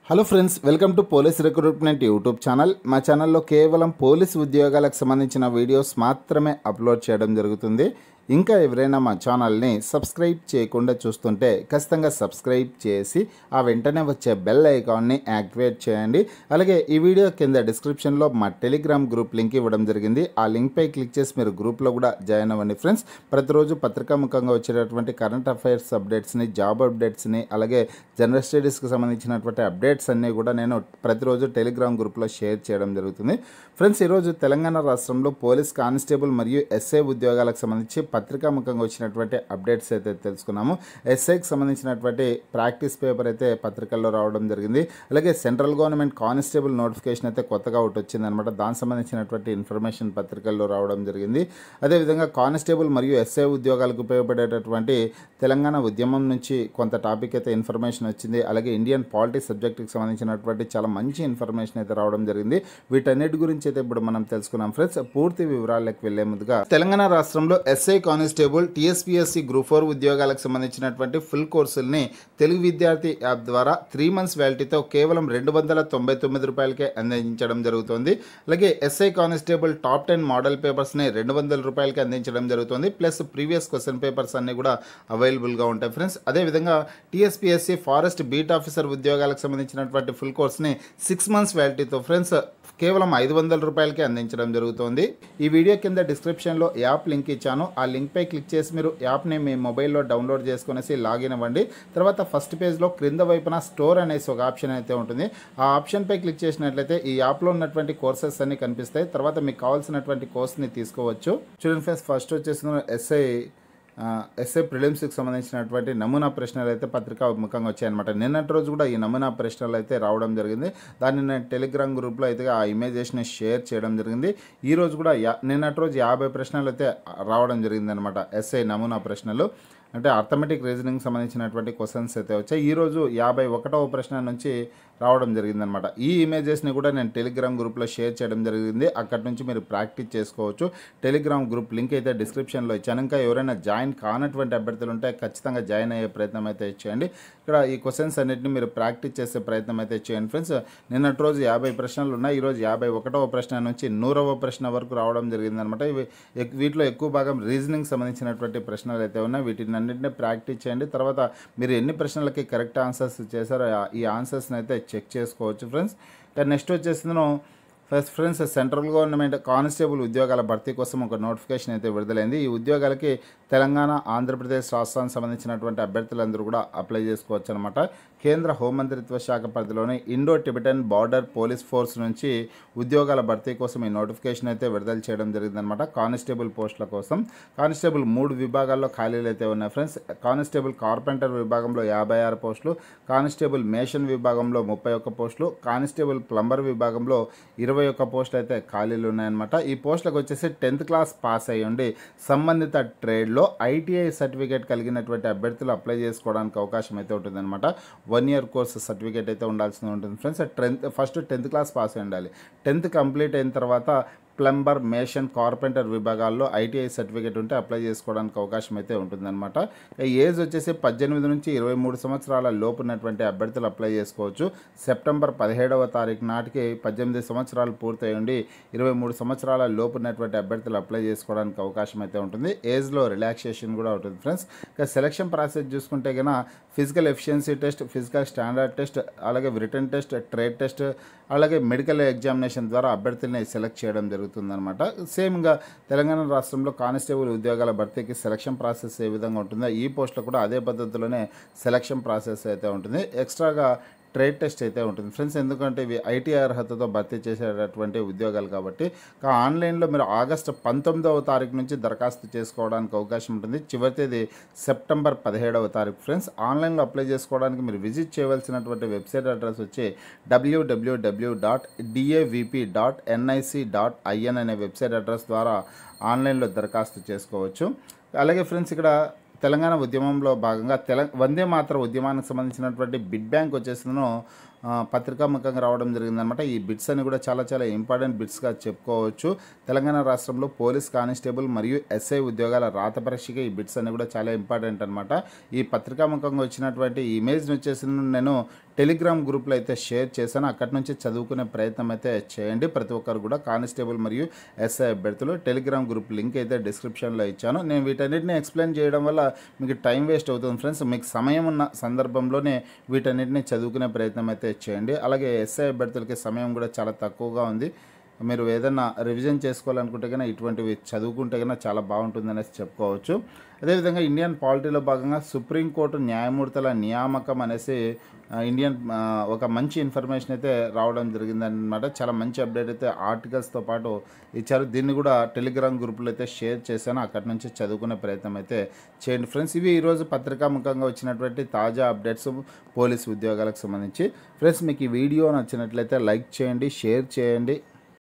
hello friends welcome to police recruitment YouTube channel మా ఛానల్లో కేవలం పోలీస్ ఉద్యోగాలకు సంబంధించిన వీడియోస్ మాత్రమే అప్లోడ్ చేయడం జరుగుతుంది ఇంకా ఎవరైనా మా ఛానల్ని సబ్స్క్రైబ్ చేయకుండా చూస్తుంటే ఖచ్చితంగా సబ్స్క్రైబ్ చేసి ఆ వెంటనే వచ్చే బెల్ ఐకాన్ని యాక్టివేట్ చేయండి అలాగే ఈ వీడియో కింద డిస్క్రిప్షన్లో మా టెలిగ్రామ్ గ్రూప్ లింక్ ఇవ్వడం జరిగింది ఆ లింక్పై క్లిక్ చేసి మీరు గ్రూప్లో కూడా జాయిన్ అవ్వండి ఫ్రెండ్స్ ప్రతిరోజు పత్రికాముఖంగా వచ్చేటటువంటి కరెంట్ అఫైర్స్ అప్డేట్స్ని జాబ్ అప్డేట్స్ని అలాగే జనరల్ స్టడీస్కి సంబంధించినటువంటి అప్డేట్స్ అన్నీ కూడా నేను ప్రతిరోజు టెలిగ్రామ్ గ్రూప్లో షేర్ చేయడం జరుగుతుంది ఫ్రెండ్స్ ఈరోజు తెలంగాణ రాష్ట్రంలో పోలీస్ కానిస్టేబుల్ మరియు ఎస్ఐ ఉద్యోగాలకు సంబంధించి పత్రికాముఖంగా వచ్చినటువంటి అప్డేట్స్ అయితే తెలుసుకున్నాము ఎస్ఐకి సంబంధించినటువంటి ప్రాక్టీస్ పేపర్ అయితే పత్రికల్లో రావడం జరిగింది అలాగే సెంట్రల్ గవర్నమెంట్ కానిస్టేబుల్ నోటిఫికేషన్ అయితే కొత్తగా ఒకటి వచ్చింది అనమాట దానికి సంబంధించినటువంటి ఇన్ఫర్మేషన్ పత్రికల్లో రావడం జరిగింది అదేవిధంగా కానిస్టేబుల్ మరియు ఎస్ఐ ఉద్యోగాలకు ఉపయోగపడేటటువంటి తెలంగాణ ఉద్యమం నుంచి కొంత టాపిక్ అయితే ఇన్ఫర్మేషన్ వచ్చింది అలాగే ఇండియన్ పాలిటిక్స్ సబ్జెక్ట్కి సంబంధించినటువంటి చాలా మంచి ఇన్ఫర్మేషన్ అయితే రావడం జరిగింది వీటన్నిటి గురించి అయితే ఇప్పుడు మనం తెలుసుకున్నాం ఫ్రెండ్స్ పూర్తి వివరాలకు వెళ్లే ముందుగా తెలంగాణ రాష్ట్రంలో SI constable TSPSC group four ఉద్యోగాలకు సంబంధించినటువంటి ఫుల్ కోర్సుల్ని తెలుగు విద్యార్థి యాప్ ద్వారా త్రీ మంత్స్ వ్యాలిటీతో కేవలం రెండు వందల తొంభై తొమ్మిది రూపాయలకే అందించడం జరుగుతుంది అలాగే SI constable top ten model పేపర్స్ని రెండు వందల రూపాయలకి అందించడం జరుగుతుంది ప్లస్ ప్రీవియస్ క్వశ్చన్ పేపర్స్ అన్ని కూడా అవైలబుల్గా ఉంటాయి ఫ్రెండ్స్ అదేవిధంగా టీఎస్పీఎస్సీ ఫారెస్ట్ బీట్ ఆఫీసర్ ఉద్యోగాలకు సంబంధించినటువంటి ఫుల్ కోర్స్ని సిక్స్ మంత్స్ వ్యాలిటీతో ఫ్రెండ్స్ కేవలం ఐదు వందల రూపాయలకి అందించడం జరుగుతుంది ఈ వీడియో కింద డిస్క్రిప్షన్లో యాప్ లింక్ ఇచ్చాను ఆ లింక్పై క్లిక్ చేసి మీరు యాప్ని మీ మొబైల్లో డౌన్లోడ్ చేసుకునేసి లాగిన్ అవ్వండి తర్వాత ఫస్ట్ పేజ్లో క్రింద వైపున స్టోర్ అనేసి ఒక ఆప్షన్ అయితే ఉంటుంది ఆ ఆప్షన్పై క్లిక్ చేసినట్లయితే ఈ యాప్లో ఉన్నటువంటి కోర్సెస్ అన్ని కనిపిస్తాయి తర్వాత మీకు కావాల్సినటువంటి కోర్స్ని తీసుకోవచ్చు చూడండి ఫ్రెండ్స్ ఫస్ట్ వచ్చేసి ఎస్ఐ ఎస్ఏ ప్రిలిమ్స్కి సంబంధించినటువంటి నమూనా ప్రశ్నలు అయితే పత్రికా ముఖంగా వచ్చాయన్నమాట నిన్నటి రోజు కూడా ఈ నమూనా ప్రశ్నలు అయితే రావడం జరిగింది దాన్ని నేను టెలిగ్రామ్ గ్రూప్లో అయితే ఆ ఇమేజెస్ని షేర్ చేయడం జరిగింది ఈ రోజు కూడా యా నిన్నటి రోజు యాభై ప్రశ్నలు అయితే రావడం జరిగింది అనమాట ఎస్ఐ నమూనా ప్రశ్నలు అంటే అర్థమెటిక్ రీజనింగ్ సంబంధించినటువంటి క్వశ్చన్స్ అయితే వచ్చాయి ఈరోజు యాభై ఒకటవ ప్రశ్న నుంచి రావడం జరిగిందనమాట ఈ ఇమేజెస్ని కూడా నేను టెలిగ్రామ్ గ్రూప్లో షేర్ చేయడం జరిగింది అక్కడి నుంచి మీరు ప్రాక్టీస్ చేసుకోవచ్చు టెలిగ్రామ్ గ్రూప్ లింక్ అయితే డిస్క్రిప్షన్లో ఇచ్చాను ఇంకా ఎవరైనా జాయిన్ కానటువంటి అభ్యర్థులు ఉంటే ఖచ్చితంగా జాయిన్ అయ్యే ప్రయత్నం అయితే చేయండి ఇక్కడ ఈ క్వశ్చన్స్ అన్నింటినీ మీరు ప్రాక్టీస్ చేసే ప్రయత్నం అయితే చేయండి ఫ్రెండ్స్ నిన్నటి రోజు యాభై ప్రశ్నలు ఉన్నాయి ఈరోజు యాభై ఒకటవ ప్రశ్న నుంచి నూరవ ప్రశ్న వరకు రావడం జరిగిందనమాట ఇవి ఎక్- వీటిలో ఎక్కువ భాగం రీజనింగ్ సంబంధించినటువంటి ప్రశ్నలు అయితే ఉన్నాయి వీటిని అన్నింటినీ ప్రాక్టీస్ చేయండి తర్వాత మీరు ఎన్ని ప్రశ్నలకి కరెక్ట్ ఆన్సర్స్ చేశారో ఆ- ఈ ఆన్సర్స్ని అయితే చెక్ చేసుకోవచ్చు ఫ్రెండ్స్ ఇక నెక్స్ట్ వచ్చేసి first friends central government constable ఉద్యోగాల భర్తీ కోసం ఒక నోటిఫికేషన్ అయితే విడుదలైంది ఈ ఉద్యోగాలకి తెలంగాణ ఆంధ్రప్రదేశ్ రాష్ట్రానికి సంబంధించినటువంటి అభ్యర్థులందరూ కూడా అప్లై చేసుకోవచ్చు అనమాట కేంద్ర హోంమంత్రిత్వ శాఖ పరిధిలోని Indo Tibetan border police force నుంచి ఉద్యోగాల భర్తీ కోసం ఈ నోటిఫికేషన్ అయితే విడుదల చేయడం జరిగిందనమాట కానిస్టేబుల్ పోస్టుల కోసం కానిస్టేబుల్ మూడు విభాగాల్లో ఖాళీలు అయితే ఉన్నాయి ఫ్రెండ్స్ కానిస్టేబుల్ కార్పెంటర్ విభాగంలో యాభై ఆరు పోస్టులు కానిస్టేబుల్ మేషన్ విభాగంలో ముప్పై ఒక్క పోస్టులు కానిస్టేబుల్ ప్లంబర్ విభాగంలో ఇరవై ఒక్క పోస్టులు అయితే ఖాళీలు ఉన్నాయన్నమాట ఈ పోస్టులకు వచ్చేసి టెన్త్ క్లాస్ పాస్ అయ్యి ఉండి సంబంధిత ట్రేడ్లో ఐటీఐ సర్టిఫికేట్ కలిగినటువంటి అభ్యర్థులు అప్లై చేసుకోవడానికి అవకాశం అయితే ఉంటుందన్నమాట వన్ ఇయర్ కోర్స్ సర్టిఫికేట్ అయితే ఉండాల్సి ఉంటుంది friends tenth first tenth class pass అయి ఉండాలి టెన్త్ కంప్లీట్ అయిన తర్వాత ప్లంబర్ మేషన్ కార్పెంటర్ విభాగాల్లో ఐటీఐ సర్టిఫికేట్ ఉంటే అప్లై చేసుకోవడానికి అవకాశం అయితే ఉంటుందన్నమాట ఇక ఏజ్ వచ్చేసి పద్దెనిమిది నుంచి ఇరవై మూడు సంవత్సరాల లోపు ఉన్నటువంటి అభ్యర్థులు అప్లై చేసుకోవచ్చు సెప్టెంబర్ పదిహేడవ తారీఖు నాటికి పద్దెనిమిది సంవత్సరాలు పూర్తయి ఉండి ఇరవై మూడు సంవత్సరాల లోపు ఉన్నటువంటి అభ్యర్థులు అప్లై చేసుకోవడానికి అవకాశం అయితే ఉంటుంది ఏజ్లో రిలాక్సేషన్ కూడా ఉంటుంది ఫ్రెండ్స్ ఇక సెలక్షన్ ప్రాసెస్ చూసుకుంటే కనుక physical efficiency test physical standard test అలాగే రిటర్న్ టెస్ట్ ట్రేడ్ టెస్ట్ అలాగే మెడికల్ ఎగ్జామినేషన్ ద్వారా అభ్యర్థుల్ని సెలెక్ట్ చేయడం జరుగుతుందన్నమాట సేమ్గా తెలంగాణ రాష్ట్రంలో కానిస్టేబుల్ ఉద్యోగాల భర్తీకి సెలక్షన్ ప్రాసెస్ ఏ విధంగా ఉంటుందో ఈ పోస్టులో కూడా అదే పద్ధతిలోనే సెలక్షన్ ప్రాసెస్ అయితే ఉంటుంది ఎక్స్ట్రాగా ట్రేడ్ టెస్ట్ అయితే ఉంటుంది ఫ్రెండ్స్ ఎందుకంటే ఇవి ఐటీ అర్హతతో భర్తీ చేసేటటువంటి ఉద్యోగాలు కాబట్టి ఇక ఆన్లైన్లో మీరు ఆగస్టు పంతొమ్మిదవ తారీఖు నుంచి దరఖాస్తు చేసుకోవడానికి అవకాశం ఉంటుంది చివరి తేదీ సెప్టెంబర్ పదిహేడవ తారీఖు ఫ్రెండ్స్ ఆన్లైన్లో అప్లై చేసుకోవడానికి మీరు విజిట్ చేయవలసినటువంటి వెబ్సైట్ అడ్రస్ వచ్చి WWW dot DAVP dot NIC dot IN అనే వెబ్సైట్ అడ్రస్ ద్వారా ఆన్లైన్లో దరఖాస్తు చేసుకోవచ్చు అలాగే ఫ్రెండ్స్ ఇక్కడ తెలంగాణ ఉద్యమంలో భాగంగా తెల వందే మాత్ర ఉద్యమానికి సంబంధించినటువంటి బిడ్ బ్యాంక్ వచ్చేసిందను ఆ, పత్రికాముఖంగా రావడం జరిగిందనమాట ఈ బిట్స్ అని కూడా చాలా చాలా ఇంపార్టెంట్ బిట్స్గా చెప్పుకోవచ్చు తెలంగాణ రాష్ట్రంలో పోలీస్ కానిస్టేబుల్ మరియు ఎస్ఐ ఉద్యోగాల రాత పరీక్షకి ఈ బిట్స్ అన్ని కూడా చాలా ఇంపార్టెంట్ అనమాట ఈ పత్రికాముఖంగా వచ్చినటువంటి ఈ ఇమేజ్ని వచ్చేసి నేను టెలిగ్రామ్ గ్రూప్లో అయితే షేర్ చేశాను అక్కడి నుంచి చదువుకునే ప్రయత్నం అయితే చేయండి ప్రతి ఒక్కరు కూడా కానిస్టేబుల్ మరియు ఎస్ఐ అభ్యర్థులు టెలిగ్రామ్ గ్రూప్ లింక్ అయితే డిస్క్రిప్షన్లో ఇచ్చాను నేను వీటన్నిటిని ఎక్స్ప్లెయిన్ చేయడం వల్ల మీకు టైం వేస్ట్ అవుతుంది ఫ్రెండ్స్ మీకు సమయం ఉన్న సందర్భంలోనే వీటన్నిటిని చదువుకునే ప్రయత్నం అయితే చేయండి అలాగే ఎస్ఐ అభ్యర్థులకి సమయం కూడా చాలా తక్కువగా ఉంది మీరు ఏదైనా రివిజన్ చేసుకోవాలనుకుంటే కన్నా ఇటువంటివి చదువుకుంటే కన్నా చాలా బాగుంటుంది అనేసి చెప్పుకోవచ్చు అదేవిధంగా ఇండియన్ పాలిటీలో భాగంగా సుప్రీంకోర్టు న్యాయమూర్తుల నియామకం అనేసి ఆ, ఇండియన్ ఆ, ఒక మంచి ఇన్ఫర్మేషన్ అయితే రావడం జరిగిందనమాట చాలా మంచి అప్డేట్ అయితే ఆర్టికల్స్తో పాటు ఇచ్చారు దీన్ని కూడా టెలిగ్రామ్ గ్రూప్లో అయితే షేర్ చేశాను అక్కడి నుంచి చదువుకునే ప్రయత్నం అయితే చేయండి ఫ్రెండ్స్ ఇవి ఈరోజు పత్రికాముఖంగా వచ్చినటువంటి తాజా అప్డేట్స్ పోలీస్ ఉద్యోగాలకు సంబంధించి ఫ్రెండ్స్ మీకు ఈ వీడియో నచ్చినట్లయితే లైక్ చేయండి షేర్ చేయండి